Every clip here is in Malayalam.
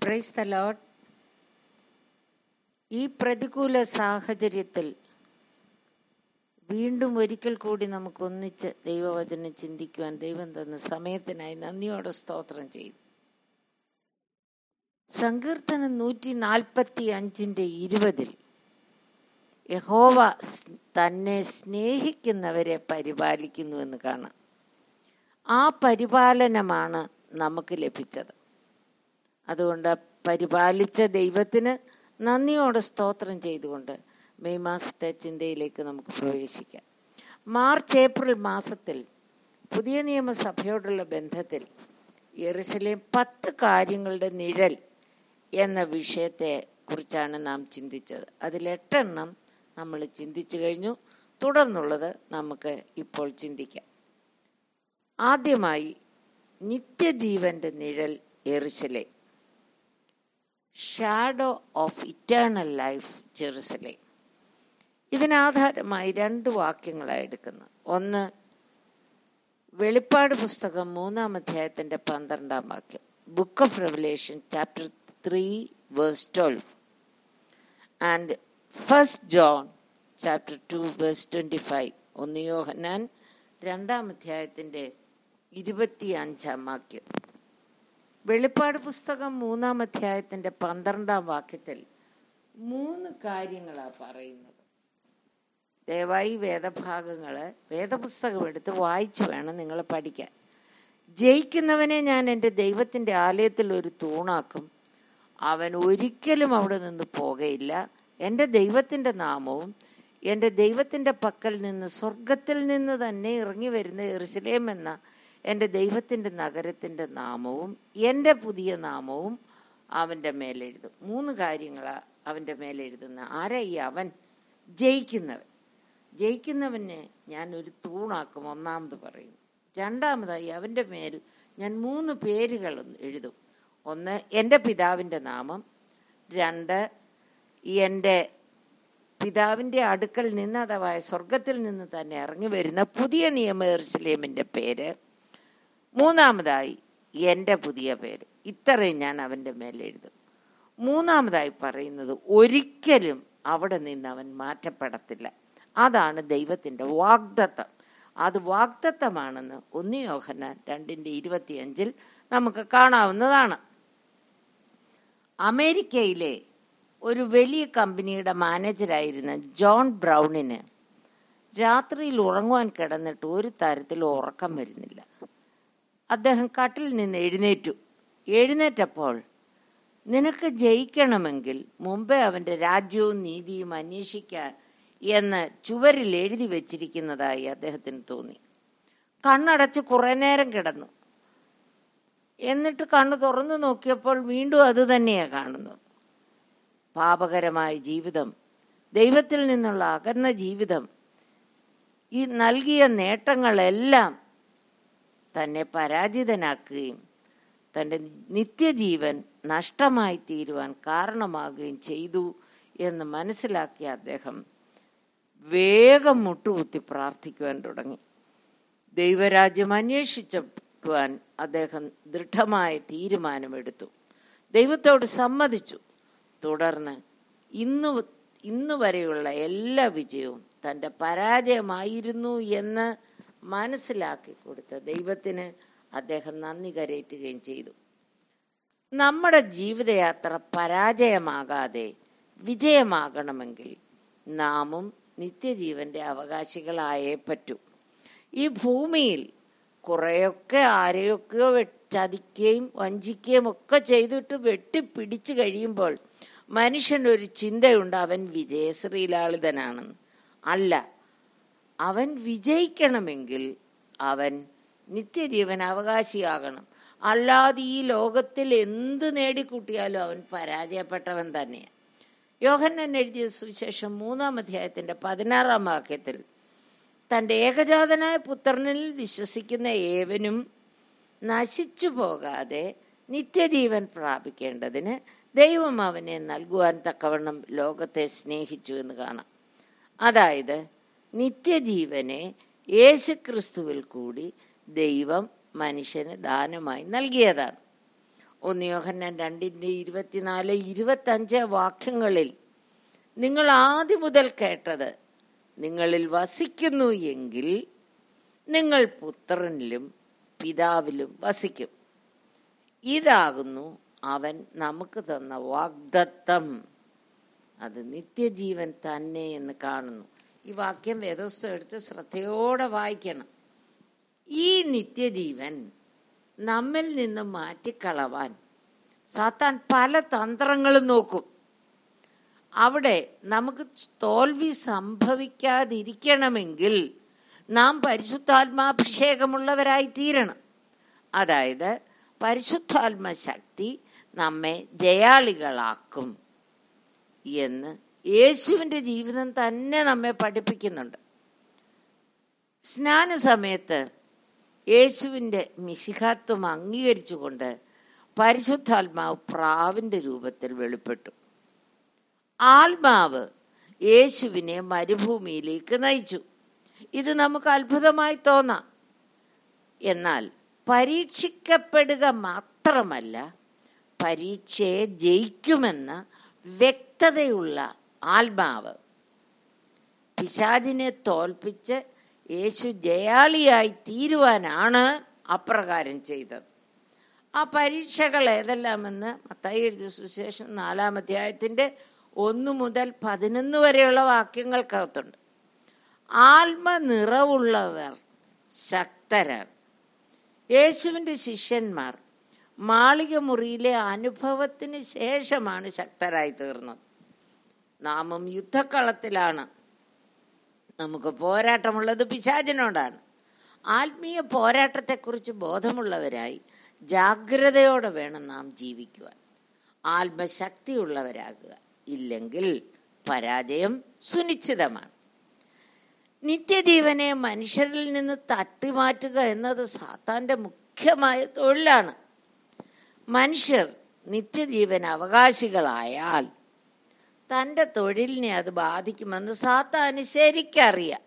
പ്രൈസ് ദ ലോഡ് ഈ പ്രതികൂല സാഹചര്യത്തിൽ വീണ്ടും ഒരിക്കൽ കൂടി നമുക്ക് ഒന്നിച്ച് ദൈവവചനം ചിന്തിക്കുവാൻ ദൈവം തന്ന സമയത്തിനായി നന്ദിയോടെ സ്തോത്രം ചെയ്തു സങ്കീർത്തനം നൂറ്റി നാൽപ്പത്തി അഞ്ചിൻ്റെ ഇരുപതിൽ യഹോവ സ് തന്നെ സ്നേഹിക്കുന്നവരെ പരിപാലിക്കുന്നുവെന്ന് കാണാം ആ പരിപാലനമാണ് നമുക്ക് ലഭിച്ചത് അതുകൊണ്ട് പരിപാലിച്ച ദൈവത്തിന് നന്ദിയോടെ സ്തോത്രം ചെയ്തുകൊണ്ട് മെയ് മാസത്തെ ചിന്തയിലേക്ക് നമുക്ക് പ്രവേശിക്കാം മാർച്ച് ഏപ്രിൽ മാസത്തിൽ പുതിയ നിയമസഭയോടുള്ള ബന്ധത്തിൽ യെറുസലേം പത്ത് കാര്യങ്ങളുടെ നിഴൽ എന്ന വിഷയത്തെ കുറിച്ചാണ് നാം ചിന്തിച്ചത് അതിൽ എട്ടെണ്ണം നമ്മൾ ചിന്തിച്ചു കഴിഞ്ഞു തുടർന്നുള്ളത് നമുക്ക് ഇപ്പോൾ ചിന്തിക്കാം ആദ്യമായി നിത്യജീവന്റെ നിഴൽ എറിശലേ shadow of eternal life Jerusalem ഇതിനാധാരമായി രണ്ട് വാക്യങ്ങളാണ് എടുക്കുന്നത് ഒന്ന് വെളിപ്പാട് പുസ്തകം മൂന്നാം അധ്യായത്തിന്റെ പന്ത്രണ്ടാം വാക്യം book of revelation chapter three verse twelve and first John chapter two verse twenty five ഒന്ന് യോഹന്നാൻ രണ്ടാം അധ്യായത്തിന്റെ ഇരുപത്തി അഞ്ചാം വാക്യം വെളിപ്പാട് പുസ്തകം മൂന്നാം അധ്യായത്തിന്റെ പന്ത്രണ്ടാം വാക്യത്തിൽ മൂന്ന് കാര്യങ്ങളാണ് പറയുന്നത് ദയവായി വേദഭാഗങ്ങള് വേദപുസ്തകം എടുത്ത് വായിച്ചു വേണം നിങ്ങൾ പഠിക്കാൻ ജയിക്കുന്നവനെ ഞാൻ എൻ്റെ ദൈവത്തിൻ്റെ ആലയത്തിൽ ഒരു തൂണാക്കും അവൻ ഒരിക്കലും അവിടെ നിന്ന് പോകയില്ല എൻ്റെ ദൈവത്തിൻ്റെ നാമവും എൻ്റെ ദൈവത്തിൻ്റെ പക്കൽ നിന്ന് സ്വർഗത്തിൽ നിന്ന് തന്നെ ഇറങ്ങി വരുന്ന എറുസലേം എന്ന എൻ്റെ ദൈവത്തിൻ്റെ നഗരത്തിൻ്റെ നാമവും എൻ്റെ പുതിയ നാമവും അവൻ്റെ മേലെഴുതും മൂന്ന് കാര്യങ്ങളാണ് അവൻ്റെ മേലെഴുതുന്ന ആരാ ഈ അവൻ ജയിക്കുന്നവൻ ജയിക്കുന്നവനെ ഞാൻ ഒരു തൂണാക്കും ഒന്നാമത് പറയും രണ്ടാമതായി അവൻ്റെ മേൽ ഞാൻ മൂന്ന് പേരുകൾ എഴുതും ഒന്ന് എൻ്റെ പിതാവിൻ്റെ നാമം രണ്ട് എൻ്റെ പിതാവിൻ്റെ അടുക്കൽ നിന്ന് അഥവാ സ്വർഗത്തിൽ നിന്ന് തന്നെ ഇറങ്ങി വരുന്ന പുതിയ നിയമ എറുസലേമിൻ്റെ പേര് മൂന്നാമതായി എൻ്റെ പുതിയ പേര് ഇത്രയും ഞാൻ അവൻ്റെ മേലെ എഴുതും മൂന്നാമതായി പറയുന്നത് ഒരിക്കലും അവിടെ നിന്ന് അവൻ മാറ്റപ്പെടത്തില്ല അതാണ് ദൈവത്തിൻ്റെ വാഗ്ദത്തം അത് വാഗ്ദത്തമാണെന്ന് ഒന്ന് യോഹന്നാൻ രണ്ടിൻ്റെ ഇരുപത്തിയഞ്ചിൽ നമുക്ക് കാണാവുന്നതാണ് അമേരിക്കയിലെ ഒരു വലിയ കമ്പനിയുടെ മാനേജരായിരുന്ന ജോൺ ബ്രൗണിന് രാത്രിയിൽ ഉറങ്ങുവാൻ കിടന്നിട്ട് ഒരു തരത്തിൽ ഉറക്കം വരുന്നില്ല അദ്ദേഹം കട്ടിൽ നിന്ന് എഴുന്നേറ്റു എഴുന്നേറ്റപ്പോൾ നിനക്ക് ജയിക്കണമെങ്കിൽ മുമ്പേ അവൻ്റെ രാജ്യവും നീതിയും അന്വേഷിക്കാൻ എന്ന് ചുവരിൽ എഴുതി വച്ചിരിക്കുന്നതായി അദ്ദേഹത്തിന് തോന്നി കണ്ണടച്ച് കുറേ നേരം കിടന്നു എന്നിട്ട് കണ്ണ് തുറന്നു നോക്കിയപ്പോൾ വീണ്ടും അത് തന്നെയാണ് കാണുന്നത് പാപകരമായ ജീവിതം ദൈവത്തിൽ നിന്നുള്ള അകന്ന ജീവിതം ഈ നൽകിയ നേട്ടങ്ങളെല്ലാം തന്നെ പരാജിതനാക്കുകയും തൻ്റെ നിത്യജീവൻ നഷ്ടമായി തീരുവാൻ കാരണമാകുകയും ചെയ്തു എന്ന് മനസ്സിലാക്കിയ അദ്ദേഹം വേഗം മുട്ടുകുത്തി പ്രാർത്ഥിക്കുവാൻ തുടങ്ങി ദൈവരാജ്യം അന്വേഷിക്കുവാൻ അദ്ദേഹം ദൃഢമായ തീരുമാനമെടുത്തു ദൈവത്തോട് സമ്മതിച്ചു തുടർന്ന് ഇന്ന് ഇന്നു വരെയുള്ള എല്ലാ വിജയവും തൻ്റെ പരാജയമായിരുന്നു എന്ന് മനസ്സിലാക്കി കൊടുത്ത ദൈവത്തിന് അദ്ദേഹം നന്ദി കരയറ്റുകയും ചെയ്തു നമ്മുടെ ജീവിതയാത്ര പരാജയമാകാതെ വിജയമാകണമെങ്കിൽ നാമും നിത്യജീവന്റെ അവകാശികളായേ പറ്റൂ ഈ ഭൂമിയിൽ കുറേയൊക്കെ ആരെയൊക്കെയോ ചതിക്കുകയും വഞ്ചിക്കുകയും ഒക്കെ ചെയ്തിട്ട് വെട്ടിപ്പിടിച്ചു കഴിയുമ്പോൾ മനുഷ്യനൊരു ചിന്തയുണ്ട് അവൻ വിജയശ്രീലാളിതനാണെന്ന് അല്ല അവൻ വിജയിക്കണമെങ്കിൽ അവൻ നിത്യജീവൻ അവകാശിയാകണം അല്ലാതെ ഈ ലോകത്തിൽ എന്ത് നേടിക്കൂട്ടിയാലും അവൻ പരാജയപ്പെട്ടവൻ തന്നെയാണ് യോഹന്നൻ എഴുതിയ സുവിശേഷം മൂന്നാം അധ്യായത്തിന്റെ പതിനാറാം വാക്യത്തിൽ തൻ്റെ ഏകജാതനായ പുത്രനിൽ വിശ്വസിക്കുന്ന ഏവനും നശിച്ചു പോകാതെ നിത്യജീവൻ പ്രാപിക്കേണ്ടതിന് ദൈവം അവനെ നൽകുവാൻ തക്കവണ്ണം ലോകത്തെ സ്നേഹിച്ചു എന്ന് കാണാം അതായത് നിത്യജീവനെ യേശുക്രിസ്തുവിൽ കൂടി ദൈവം മനുഷ്യന് ദാനമായി നൽകിയതാണ് ഒന്ന് യോഹന്നാൻ രണ്ടിൻ്റെ ഇരുപത്തിനാല് ഇരുപത്തഞ്ച് വാക്യങ്ങളിൽ നിങ്ങൾ ആദ്യം മുതൽ കേട്ടത് നിങ്ങളിൽ വസിക്കുന്നു എങ്കിൽ നിങ്ങൾ പുത്രനിലും പിതാവിലും വസിക്കും ഇതാകുന്നു അവൻ നമുക്ക് തന്ന വാഗ്ദത്തം അത് നിത്യജീവൻ തന്നെ എന്ന് കാണുന്നു ഈ വാക്യം വേദോസ്തം എടുത്ത് ശ്രദ്ധയോടെ വായിക്കണം ഈ നിത്യജീവൻ നമ്മിൽ നിന്ന് മാറ്റിക്കളവാൻ സാത്താൻ പല തന്ത്രങ്ങളും നോക്കും അവിടെ നമുക്ക് തോൽവി സംഭവിക്കാതിരിക്കണമെങ്കിൽ നാം പരിശുദ്ധാത്മാഭിഷേകമുള്ളവരായി തീരണം അതായത് പരിശുദ്ധാത്മ ശക്തി നമ്മെ ജയാളികളാക്കും എന്ന് യേശുവിൻ്റെ ജീവിതം തന്നെ നമ്മെ പഠിപ്പിക്കുന്നുണ്ട് സ്നാന സമയത്ത് യേശുവിൻ്റെ മിശിഹാത്വം അംഗീകരിച്ചുകൊണ്ട് പരിശുദ്ധാത്മാവ് പ്രാവിൻ്റെ രൂപത്തിൽ വെളിപ്പെട്ടു ആത്മാവ് യേശുവിനെ മരുഭൂമിയിലേക്ക് നയിച്ചു ഇത് നമുക്ക് അത്ഭുതമായി തോന്നാം എന്നാൽ പരീക്ഷിക്കപ്പെടുക മാത്രമല്ല പരീക്ഷയെ ജയിക്കുമെന്ന വ്യക്തതയുള്ള ആത്മാവ് പിശാചിനെ തോൽപ്പിച്ച് യേശു ജയാളിയായി തീരുവാനാണ് അപ്രകാരം ചെയ്തത് ആ പരീക്ഷകൾ ഏതെല്ലാമെന്ന് മത്തായി എഴുതിയ സുശേഷം നാലാം അധ്യായത്തിൻ്റെ ഒന്ന് മുതൽ പതിനൊന്ന് വരെയുള്ള വാക്യങ്ങൾക്കകത്തുണ്ട് ആത്മ നിറവുള്ളവർ ശക്തരാണ് യേശുവിൻ്റെ ശിഷ്യന്മാർ മാളിക മുറിയിലെ അനുഭവത്തിന് ശേഷമാണ് ശക്തരായി തീർന്നത് നാമും യുദ്ധക്കളത്തിലാണ് നമുക്ക് പോരാട്ടമുള്ളത് പിശാചിനോടാണ് ആത്മീയ പോരാട്ടത്തെക്കുറിച്ച് ബോധമുള്ളവരായി ജാഗ്രതയോടെ വേണം നാം ജീവിക്കുവാൻ ആത്മശക്തിയുള്ളവരാകുക ഇല്ലെങ്കിൽ പരാജയം സുനിശ്ചിതമാണ് നിത്യജീവനെ മനുഷ്യരിൽ നിന്ന് തട്ടിമാറ്റുക എന്നത് സാത്താന്റെ മുഖ്യമായ തൊഴിലാണ് മനുഷ്യർ നിത്യജീവൻ അവകാശികളായാൽ തൻ്റെ തൊഴിലിനെ അത് ബാധിക്കുമെന്ന് സാത്താന് ശരിക്കറിയാം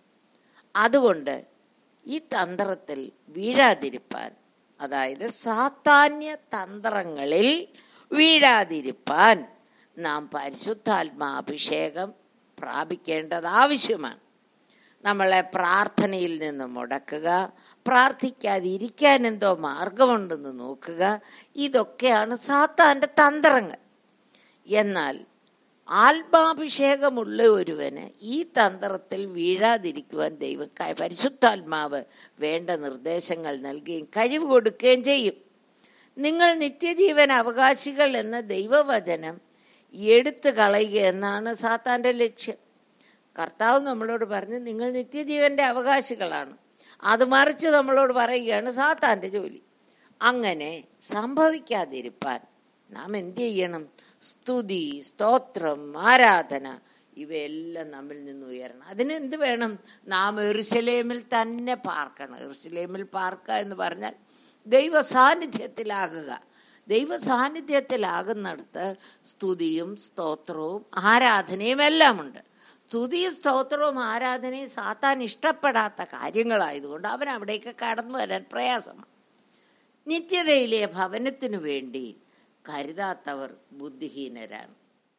അതുകൊണ്ട് ഈ തന്ത്രത്തിൽ വീഴാതിരിപ്പാൻ അതായത് സാത്താന്യ തന്ത്രങ്ങളിൽ വീഴാതിരിപ്പാൻ നാം പരിശുദ്ധാത്മാഭിഷേകം പ്രാപിക്കേണ്ടത് ആവശ്യമാണ് നമ്മളെ പ്രാർത്ഥനയിൽ നിന്ന് മുടക്കുക പ്രാർത്ഥിക്കാതിരിക്കാൻ എന്തോ മാർഗമുണ്ടെന്ന് നോക്കുക ഇതൊക്കെയാണ് സാത്താൻ്റെ തന്ത്രങ്ങൾ എന്നാൽ ആത്മാഭിഷേകമുള്ള ഒരുവന് ഈ തന്ത്രത്തിൽ വീഴാതിരിക്കുവാൻ ദൈവ പരിശുദ്ധാത്മാവ് വേണ്ട നിർദ്ദേശങ്ങൾ നൽകുകയും കഴിവ് കൊടുക്കുകയും ചെയ്യും നിങ്ങൾ നിത്യജീവൻ അവകാശികൾ എന്ന ദൈവവചനം എടുത്തു കളയുക എന്നാണ് സാത്താൻ്റെ ലക്ഷ്യം കർത്താവ് നമ്മളോട് പറഞ്ഞ് നിങ്ങൾ നിത്യജീവന്റെ അവകാശികളാണ് അത് മറിച്ച് നമ്മളോട് പറയുകയാണ് സാത്താൻ്റെ ജോലി അങ്ങനെ സംഭവിക്കാതിരിപ്പാൻ നാം എന്ത് ചെയ്യണം സ്തുതി സ്തോത്രം ആരാധന ഇവയെല്ലാം നമ്മിൽ നിന്ന് ഉയരണം അതിനെന്ത് വേണം നാം എറുസലേമിൽ തന്നെ പാർക്കണം എറുസലേമിൽ പാർക്കുക എന്ന് പറഞ്ഞാൽ ദൈവ സാന്നിധ്യത്തിലാകുക ദൈവ സാന്നിധ്യത്തിലാകുന്നിടത്ത് സ്തുതിയും സ്തോത്രവും ആരാധനയും എല്ലാം ഉണ്ട് സ്തുതിയും സ്തോത്രവും ആരാധനയും സാത്താൻ ഇഷ്ടപ്പെടാത്ത കാര്യങ്ങളായതുകൊണ്ട് അവൻ അവിടേക്ക് കടന്നു വരാൻ പ്രയാസമാണ് നിത്യതയിലെ ഭവനത്തിനു വേണ്ടി കരുതാത്തവർ ബുദ്ധിഹീനരാണ്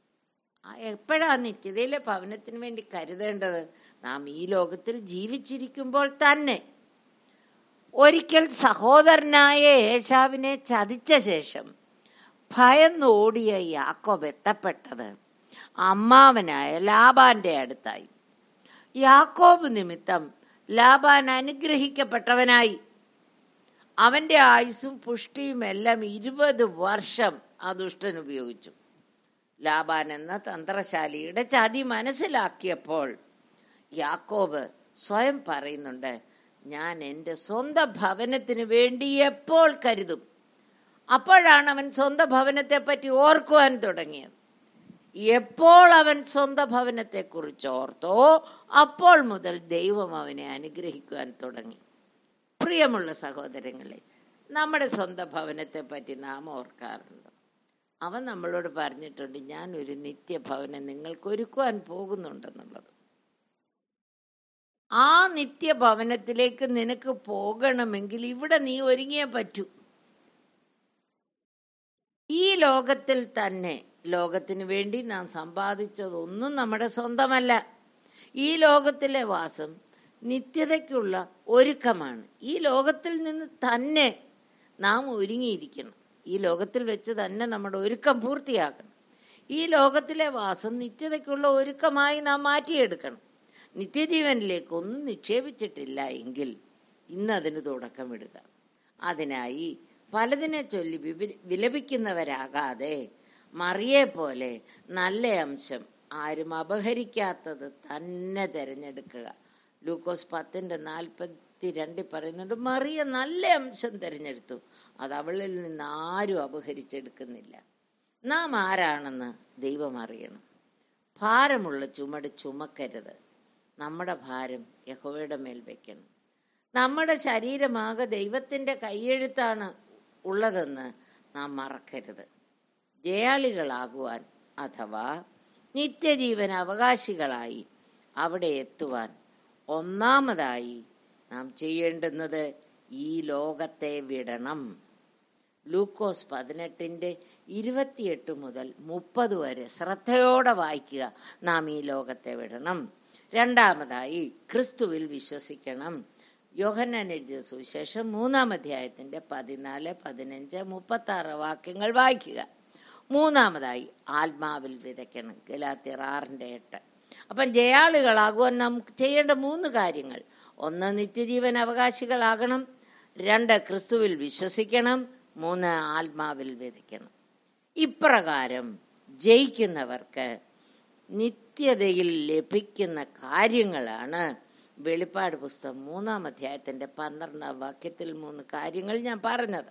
എപ്പോഴാണ് നിത്യതയിലെ ഭവനത്തിന് വേണ്ടി കരുതേണ്ടത് നാം ഈ ലോകത്തിൽ ജീവിച്ചിരിക്കുമ്പോൾ തന്നെ ഒരിക്കൽ സഹോദരനായ ഏശാവിനെ ചതിച്ച ശേഷം ഭയന്നോടിയ യാക്കോബ് എത്തപ്പെട്ടത് അമ്മാവനായ ലാബാന്റെ അടുത്തായി യാക്കോബ് നിമിത്തം ലാബാൻ അനുഗ്രഹിക്കപ്പെട്ടവനായി അവന്റെ ആയുസ്സും പുഷ്ടിയും എല്ലാം ഇരുപത് വർഷം ആ ദുഷ്ടൻ ഉപയോഗിച്ചു ലാബാൻ എന്ന തന്ത്രശാലിയുടെ ചതി മനസ്സിലാക്കിയപ്പോൾ യാക്കോബ് സ്വയം പറയുന്നുണ്ട് ഞാൻ എൻ്റെ സ്വന്തം ഭവനത്തിന് വേണ്ടി എപ്പോൾ കരുതും അപ്പോഴാണ് അവൻ സ്വന്തം ഭവനത്തെ പറ്റി ഓർക്കുവാൻ തുടങ്ങിയത് എപ്പോൾ അവൻ സ്വന്തം ഭവനത്തെക്കുറിച്ച് ഓർത്തോ അപ്പോൾ മുതൽ ദൈവം അവനെ അനുഗ്രഹിക്കുവാൻ തുടങ്ങി പ്രിയമുള്ള സഹോദരങ്ങളെ നമ്മുടെ സ്വന്തം ഭവനത്തെ പറ്റി നാം ഓർക്കാറുണ്ട് അവൻ നമ്മളോട് പറഞ്ഞിട്ടുണ്ട് ഞാൻ ഒരു നിത്യഭവനം നിങ്ങൾക്ക് ഒരുക്കുവാൻ പോകുന്നുണ്ടെന്നുള്ളത് ആ നിത്യഭവനത്തിലേക്ക് നിനക്ക് പോകണമെങ്കിൽ ഇവിടെ നീ ഒരുങ്ങിയേ പറ്റൂ ലോകത്തിൽ തന്നെ ലോകത്തിന് വേണ്ടി നാം സമ്പാദിച്ചതൊന്നും നമ്മുടെ സ്വന്തമല്ല ഈ ലോകത്തിലെ വാസം നിത്യതയ്ക്കുള്ള ഒരുക്കമാണ് ഈ ലോകത്തിൽ നിന്ന് തന്നെ നാം ഒരുങ്ങിയിരിക്കണം ഈ ലോകത്തിൽ വെച്ച് തന്നെ നമ്മുടെ ഒരുക്കം പൂർത്തിയാക്കണം ഈ ലോകത്തിലെ വാസം നിത്യതയ്ക്കുള്ള ഒരുക്കമായി നാം മാറ്റിയെടുക്കണം നിത്യജീവനിലേക്ക് ഒന്നും നിക്ഷേപിച്ചിട്ടില്ല എങ്കിൽ ഇന്നതിന് തുടക്കമിടുക അതിനായി പലതിനെ ചൊല്ലി വിപി- വിലപിക്കുന്നവരാകാതെ മറിയെ പോലെ നല്ല അംശം ആരും അപഹരിക്കാത്തത് തന്നെ തിരഞ്ഞെടുക്കുക ലൂക്കോസ് പത്തിന്റെ നാൽപ്പത്തി രണ്ടിൽ പറയുന്നുണ്ട് മറിയ നല്ല അംശം തിരഞ്ഞെടുത്തു അത് അവളിൽ നിന്ന് ആരും അപഹരിച്ചെടുക്കുന്നില്ല നാം ആരാണെന്ന് ദൈവം അറിയണം ഭാരമുള്ള ചുമട് ചുമക്കരുത് നമ്മുടെ ഭാരം യഹോവയുടെ മേൽ വെക്കണം നമ്മുടെ ശരീരമാകെ ദൈവത്തിൻ്റെ കൈയെഴുത്താണ് ഉള്ളതെന്ന് നാം മറക്കരുത് ജയാളികളാകുവാൻ അഥവാ നിത്യജീവൻ അവകാശികളായി അവിടെ എത്തുവാൻ ഒന്നാമതായി നാം ചെയ്യേണ്ടുന്നത് ഈ ലോകത്തെ വിടണം ലൂക്കോസ് പതിനെട്ടിൻ്റെ ഇരുപത്തിയെട്ട് മുതൽ മുപ്പത് വരെ ശ്രദ്ധയോടെ വായിക്കുക നാം ഈ ലോകത്തെ വിടണം രണ്ടാമതായി ക്രിസ്തുവിൽ വിശ്വസിക്കണം യോഹന്നാൻ എഴുതിയ സുവിശേഷം മൂന്നാം അധ്യായത്തിന്റെ പതിനാല് പതിനഞ്ച് മുപ്പത്തി ആറ് വാക്യങ്ങൾ വായിക്കുക മൂന്നാമതായി ആത്മാവിൽ വിതയ്ക്കണം ഗലാത്തിയർ ആറിൻ്റെ എട്ട് അപ്പം ജയാളികളാകുവാൻ നാം ചെയ്യേണ്ട മൂന്ന് കാര്യങ്ങൾ ഒന്ന് നിത്യജീവൻ അവകാശികളാകണം രണ്ട് ക്രിസ്തുവിൽ വിശ്വസിക്കണം മൂന്ന് ആത്മാവിൽ വിതയ്ക്കണം ഇപ്രകാരം ജയിക്കുന്നവർക്ക് നിത്യതയിൽ ലഭിക്കുന്ന കാര്യങ്ങളാണ് വെളിപ്പാട് പുസ്തകം മൂന്നാം അധ്യായത്തിന്റെ പന്ത്രണ്ടാം വാക്യത്തിൽ മൂന്ന് കാര്യങ്ങൾ ഞാൻ പറഞ്ഞത്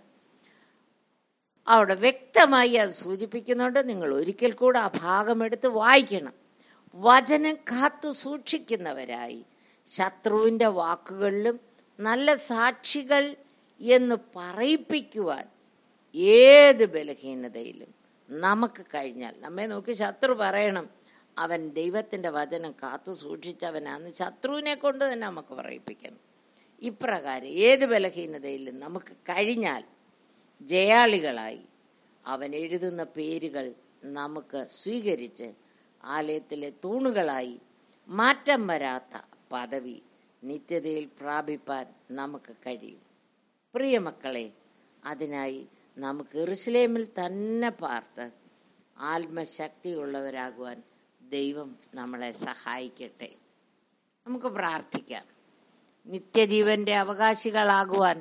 അവിടെ വ്യക്തമായി അത് സൂചിപ്പിക്കുന്നുണ്ട് നിങ്ങൾ ഒരിക്കൽ കൂടെ ആ ഭാഗം എടുത്ത് വായിക്കണം വചനം കാത്തു സൂക്ഷിക്കുന്നവരായി ശത്രുവിൻ്റെ വാക്കുകളിലും നല്ല സാക്ഷികൾ എന്ന് പറയിപ്പിക്കുവാൻ ഏത് ബലഹീനതയിലും നമുക്ക് കഴിഞ്ഞാൽ നമ്മെ നോക്കി ശത്രു പറയണം അവൻ ദൈവത്തിൻ്റെ വചനം കാത്തു സൂക്ഷിച്ചവനാന്ന് ശത്രുവിനെ കൊണ്ട് തന്നെ നമുക്ക് പറയിപ്പിക്കണം ഇപ്രകാരം ഏത് ബലഹീനതയിലും നമുക്ക് കഴിഞ്ഞാൽ ജയാളികളായി അവൻ എഴുതുന്ന പേരുകൾ നമുക്ക് സ്വീകരിച്ച് ആലയത്തിലെ തൂണുകളായി മാറ്റം വരാത്ത പദവി നിത്യതയിൽ പ്രാപിപ്പാൻ നമുക്ക് കഴിയും പ്രിയമക്കളെ അതിനായി നമുക്ക് എറുസലേമിൽ തന്നെ പാർത്ത് ആത്മശക്തിയുള്ളവരാകുവാൻ ദൈവം നമ്മളെ സഹായിക്കട്ടെ നമുക്ക് പ്രാർത്ഥിക്കാം നിത്യജീവന്റെ അവകാശികളാകുവാൻ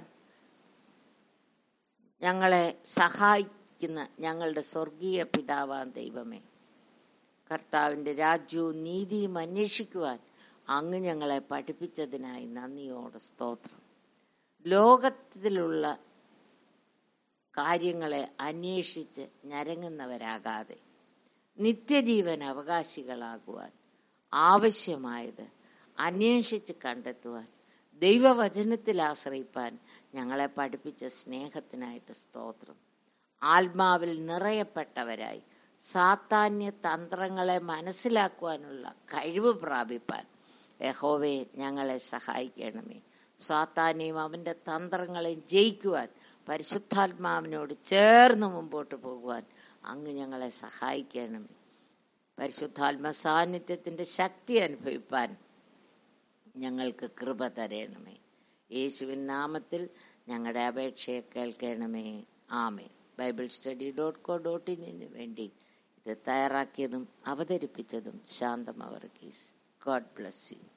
ഞങ്ങളെ സഹായിക്കുന്ന ഞങ്ങളുടെ സ്വർഗീയ പിതാവാൻ ദൈവമേ കർത്താവിൻ്റെ രാജ്യവും നീതിയും അന്വേഷിക്കുവാൻ അങ്ങ് ഞങ്ങളെ പഠിപ്പിച്ചതിനായി നന്ദിയോടെ സ്തോത്രം ലോകത്തിലുള്ള കാര്യങ്ങളെ അന്വേഷിച്ച് ഞരങ്ങുന്നവരാകാതെ നിത്യജീവൻ അവകാശികളാകുവാൻ ആവശ്യമായത് അന്വേഷിച്ച് കണ്ടെത്തുവാൻ ദൈവവചനത്തിൽ ആശ്രയിപ്പാൻ ഞങ്ങളെ പഠിപ്പിച്ച സ്നേഹത്തിനായിട്ട് സ്തോത്രം ആത്മാവിൽ നിറയപ്പെട്ടവരായി സാത്താന്യ തന്ത്രങ്ങളെ മനസ്സിലാക്കുവാനുള്ള കഴിവ് പ്രാപിപ്പാൻ യഹോവയെ ഞങ്ങളെ സഹായിക്കണമേ സാത്താനെയും അവൻ്റെ തന്ത്രങ്ങളെയും ജയിക്കുവാൻ പരിശുദ്ധാത്മാവിനോട് ചേർന്ന് മുമ്പോട്ട് പോകുവാൻ അങ്ങ് ഞങ്ങളെ സഹായിക്കണമേ പരിശുദ്ധാത്മ സാന്നിധ്യത്തിൻ്റെ ശക്തി അനുഭവിപ്പാൻ ഞങ്ങൾക്ക് കൃപ തരണമേ യേശുവിൻ നാമത്തിൽ ഞങ്ങളുടെ അപേക്ഷയെ കേൾക്കണമേ ആമേ Bible study dot co dot ഇന്നിന് വേണ്ടി ഇത് തയ്യാറാക്കിയതും അവതരിപ്പിച്ചതും ശാന്തം അവർക്കീസ് ഗോഡ് ബ്ലസ് യു